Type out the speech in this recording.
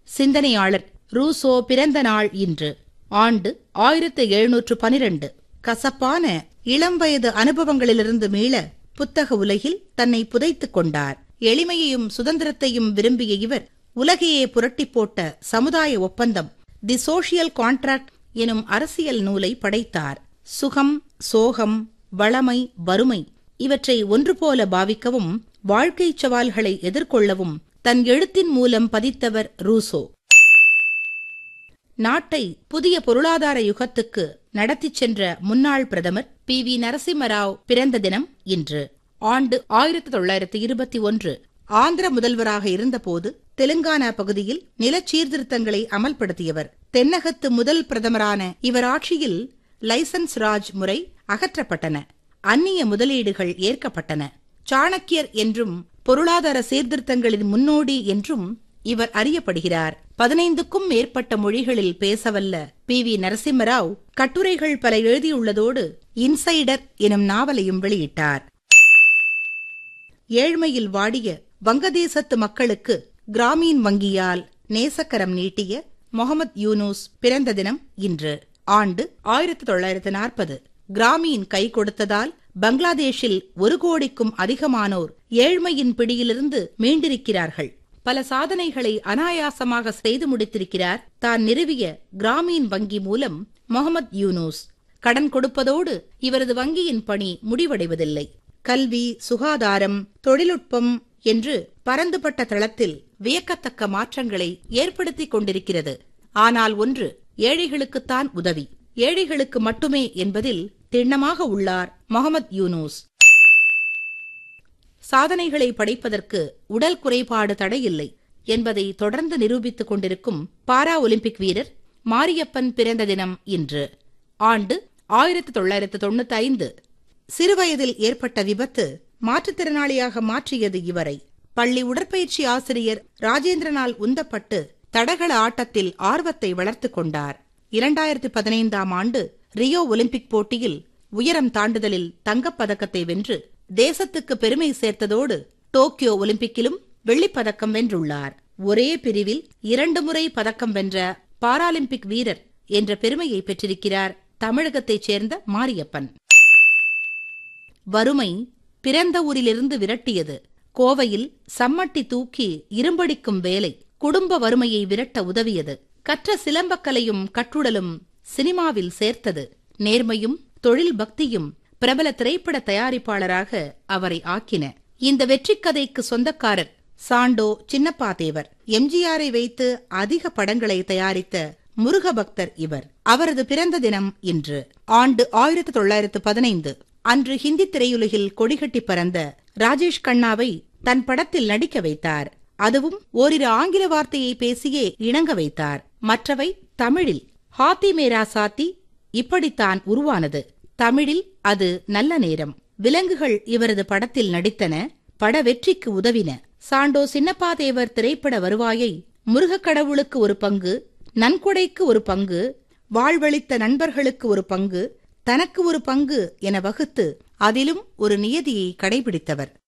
சிந்தனையாளர் ரூசோ பிறந்த நாள் இன்று ஆண்டு ஆயிரத்து எழுநூற்று பனிரெண்டு கசப்பான இளம் வயது அனுபவங்களிலிருந்து மீள புத்தக உலகில் தன்னை புதைத்துக் கொண்டார் எளிமையையும் சுதந்திரத்தையும் விரும்பிய இவர் உலகையே புரட்டி போட்ட சமுதாய ஒப்பந்தம் தி சோஷியல் கான்ட்ராக்ட் எனும் அரசியல் நூலை படைத்தார் சுகம் சோகம் வளமை வறுமை இவற்றை ஒன்று போல பாவிக்கவும் வாழ்க்கை சவால்களை எதிர்கொள்ளவும் தன் எழுத்தின் மூலம் பதித்தவர் ரூசோ நாட்டை புதிய பொருளாதார யுகத்துக்கு நடத்திச் சென்ற முன்னாள் பிரதமர் பி வி நரசிம்மராவ் பிறந்த தினம் இன்று ஆண்டு ஆயிரத்தி தொள்ளாயிரத்தி இருபத்தி ஒன்று ஆந்திர முதல்வராக இருந்தபோது தெலுங்கானா பகுதியில் நில சீர்திருத்தங்களை அமல்படுத்தியவர் தென்னகத்து முதல் பிரதமரான இவர் ஆட்சியில் லைசன்ஸ் ராஜ் முறை அகற்றப்பட்டன அந்நிய முதலீடுகள் ஏற்கப்பட்டன சாணக்கியர் என்றும் பொருளாதார சீர்திருத்தங்களின் முன்னோடி என்றும் இவர் அறியப்படுகிறார் பதினைந்துக்கும் மேற்பட்ட மொழிகளில் பேசவல்ல பி வி நரசிம்மராவ் கட்டுரைகள் பல எழுதியுள்ளதோடு இன்சைடர் எனும் நாவலையும் வெளியிட்டார் ஏழ்மையில் வாடிய வங்கதேசத்து மக்களுக்கு கிராமீன் வங்கியால் நேசக்கரம் நீட்டிய முகமது யூனூஸ் பிறந்த தினம் இன்று ஆண்டு ஆயிரத்தி தொள்ளாயிரத்து நாற்பது கிராமீன் கை கொடுத்ததால் பங்களாதேஷில் ஒரு கோடிக்கும் அதிகமானோர் ஏழ்மையின் பிடியிலிருந்து மீண்டிருக்கிறார்கள் பல சாதனைகளை அனாயாசமாக செய்து முடித்திருக்கிறார் தான் நிறுவிய கிராமீன் வங்கி மூலம் முகமது யூனூஸ் கடன் கொடுப்பதோடு இவரது வங்கியின் பணி முடிவடைவதில்லை கல்வி சுகாதாரம் தொழில்நுட்பம் என்று பரந்துபட்ட தளத்தில் வியக்கத்தக்க மாற்றங்களை ஏற்படுத்திக் கொண்டிருக்கிறது ஆனால் ஒன்று ஏழைகளுக்குத்தான் உதவி ஏழைகளுக்கு மட்டுமே என்பதில் திண்ணமாக உள்ளார் முகமது யூனூஸ் சாதனைகளை படைப்பதற்கு உடல் குறைபாடு தடையில்லை என்பதை தொடர்ந்து நிரூபித்துக் கொண்டிருக்கும் பாரா ஒலிம்பிக் வீரர் மாரியப்பன் பிறந்த தினம் இன்று ஆண்டு ஆயிரத்தி தொள்ளாயிரத்து தொண்ணூத்தி ஐந்து சிறுவயதில் ஏற்பட்ட விபத்து மாற்றுத்திறனாளியாக மாற்றியது இவரை பள்ளி உடற்பயிற்சி ஆசிரியர் ராஜேந்திரனால் உந்தப்பட்டு தடகள ஆட்டத்தில் ஆர்வத்தை வளர்த்துக் கொண்டார் இரண்டாயிரத்தி பதினைந்தாம் ஆண்டு ரியோ ஒலிம்பிக் போட்டியில் உயரம் தாண்டுதலில் தங்கப்பதக்கத்தை வென்று தேசத்துக்கு பெருமை சேர்த்ததோடு டோக்கியோ ஒலிம்பிக்கிலும் வெள்ளிப்பதக்கம் வென்றுள்ளார் ஒரே பிரிவில் இரண்டு முறை பதக்கம் வென்ற பாராலிம்பிக் வீரர் என்ற பெருமையை பெற்றிருக்கிறார் தமிழகத்தைச் சேர்ந்த மாரியப்பன் வறுமை பிறந்த ஊரிலிருந்து விரட்டியது கோவையில் சம்மட்டி தூக்கி இரும்படிக்கும் வேலை குடும்ப வறுமையை விரட்ட உதவியது கற்ற சிலம்பக்கலையும் கட்டுடலும் சினிமாவில் சேர்த்தது நேர்மையும் தொழில் பக்தியும் பிரபல திரைப்பட தயாரிப்பாளராக அவரை ஆக்கின இந்த வெற்றிக் கதைக்கு சொந்தக்காரர் சாண்டோ சின்னப்பா தேவர் எம்ஜிஆரை வைத்து அதிக படங்களை தயாரித்த முருக பக்தர் இவர் அவரது பிறந்த தினம் இன்று ஆண்டு ஆயிரத்தி தொள்ளாயிரத்து பதினைந்து அன்று ஹிந்தி திரையுலகில் கொடிகட்டி பறந்த ராஜேஷ் கண்ணாவை தன் படத்தில் நடிக்க வைத்தார் அதுவும் ஓரிரு ஆங்கில வார்த்தையை பேசியே இணங்க வைத்தார் மற்றவை தமிழில் ஹாத்தி மேரா சாத்தி இப்படித்தான் உருவானது தமிழில் அது நல்ல நேரம் விலங்குகள் இவரது படத்தில் நடித்தன பட வெற்றிக்கு உதவின சாண்டோ சின்னப்பாதேவர் திரைப்பட வருவாயை முருகக் கடவுளுக்கு ஒரு பங்கு நன்கொடைக்கு ஒரு பங்கு வாழ்வளித்த நண்பர்களுக்கு ஒரு பங்கு தனக்கு ஒரு பங்கு என வகுத்து அதிலும் ஒரு நியதியை கடைபிடித்தவர்